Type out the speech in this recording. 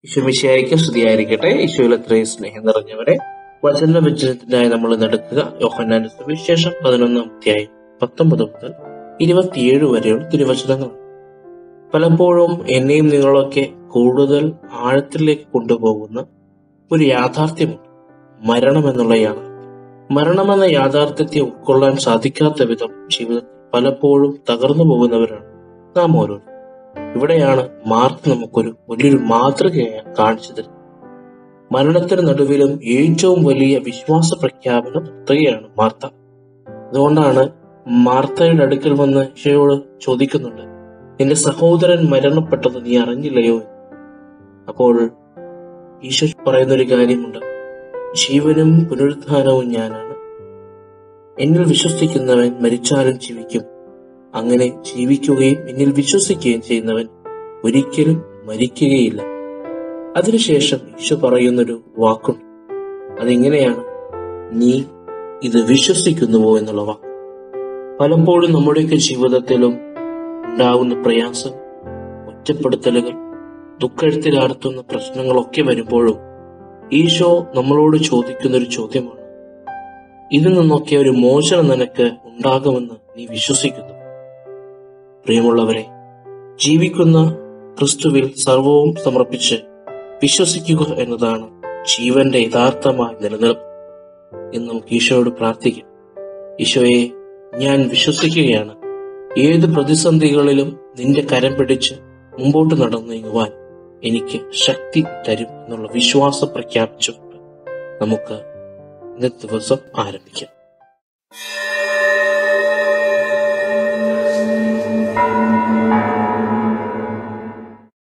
ഈശോമിശിയായിക്ക് സ്തുതിയായിരിക്കട്ടെ ഈശോയിൽ അത്രയും സ്നേഹം നിറഞ്ഞവരെ വചന വിചനത്തിനായി നമ്മൾ നടക്കുക യോഹന്നാന്റെ സുവിശേഷം പതിനൊന്നാം അധ്യായം പത്തൊമ്പത് മുതൽ ഇരുപത്തിയേഴ് വരെയുള്ള തിരുവചനങ്ങൾ പലപ്പോഴും എന്നെയും നിങ്ങളൊക്കെ കൂടുതൽ ആഴത്തിലേക്ക് കൊണ്ടുപോകുന്ന ഒരു യാഥാർത്ഥ്യമുണ്ട് മരണം എന്നുള്ള യാഥാർത്ഥ്യം മരണമെന്ന യാഥാർത്ഥ്യത്തെ ഉൾക്കൊള്ളാൻ സാധിക്കാത്ത വിധം ജീവിതത്തിൽ പലപ്പോഴും തകർന്നു പോകുന്നവരാണ് നാം ഓരോരുത്തരും ഇവിടെയാണ് മാർക്ക് നമുക്കൊരു വലിയൊരു മാതൃകയായി കാണിച്ചു തരുന്നത് മരണത്തിന് നടുവിലും ഏറ്റവും വലിയ വിശ്വാസ പ്രഖ്യാപനം നടത്തുകയാണ് മാർത്ത അതുകൊണ്ടാണ് മാർത്തയുടെ അടുക്കൽ വന്ന് ഈശോയോട് ചോദിക്കുന്നുണ്ട് നിന്റെ സഹോദരൻ മരണപ്പെട്ടത് നീ അറിഞ്ഞില്ലയോ എന്ന്. അപ്പോൾ ഈശോ പറയുന്ന ഒരു കാര്യമുണ്ട് ജീവനും പുനരുത്ഥാനവും ഞാനാണ് എന്നിൽ വിശ്വസിക്കുന്നവൻ മരിച്ചാലും ജീവിക്കും അങ്ങനെ ജീവിക്കുകയും എന്നിൽ വിശ്വസിക്കുകയും ചെയ്യുന്നവൻ ഒരിക്കലും മരിക്കുകയില്ല അതിനുശേഷം ഈശോ പറയുന്നൊരു വാക്കുണ്ട് അതെങ്ങനെയാണ് നീ ഇത് വിശ്വസിക്കുന്നുവോ എന്നുള്ള വാക്ക് പലപ്പോഴും നമ്മുടെയൊക്കെ ജീവിതത്തിലും ഉണ്ടാകുന്ന പ്രയാസം ഒറ്റപ്പെടുത്തലുകൾ ദുഃഖത്തിലാർത്തുന്ന പ്രശ്നങ്ങളൊക്കെ വരുമ്പോഴും ഈശോ നമ്മളോട് ചോദിക്കുന്ന ഒരു ചോദ്യമാണ് ഇതിൽ നിന്നൊക്കെ ഒരു മോചനം നിനക്ക് ഉണ്ടാകുമെന്ന് നീ വിശ്വസിക്കുന്നു പ്രിയമുള്ളവരെ ജീവിക്കുന്ന ക്രിസ്തുവിൽ സർവവും സമർപ്പിച്ച് വിശ്വസിക്കുക എന്നതാണ് ജീവന്റെ യഥാർത്ഥമായ നിലനിൽപ്പ് എന്ന് നമുക്ക് ഈശോയോട് പ്രാർത്ഥിക്കാം ഈശോയെ ഞാൻ വിശ്വസിക്കുകയാണ് ഏത് പ്രതിസന്ധികളിലും നിന്റെ കരം പിടിച്ച് മുമ്പോട്ട് നടന്നു നീങ്ങുവാൻ എനിക്ക് ശക്തി തരും എന്നുള്ള വിശ്വാസം പ്രഖ്യാപിച്ചുകൊണ്ട് നമുക്ക് ഇന്നത്തെ ദിവസം ആരംഭിക്കാം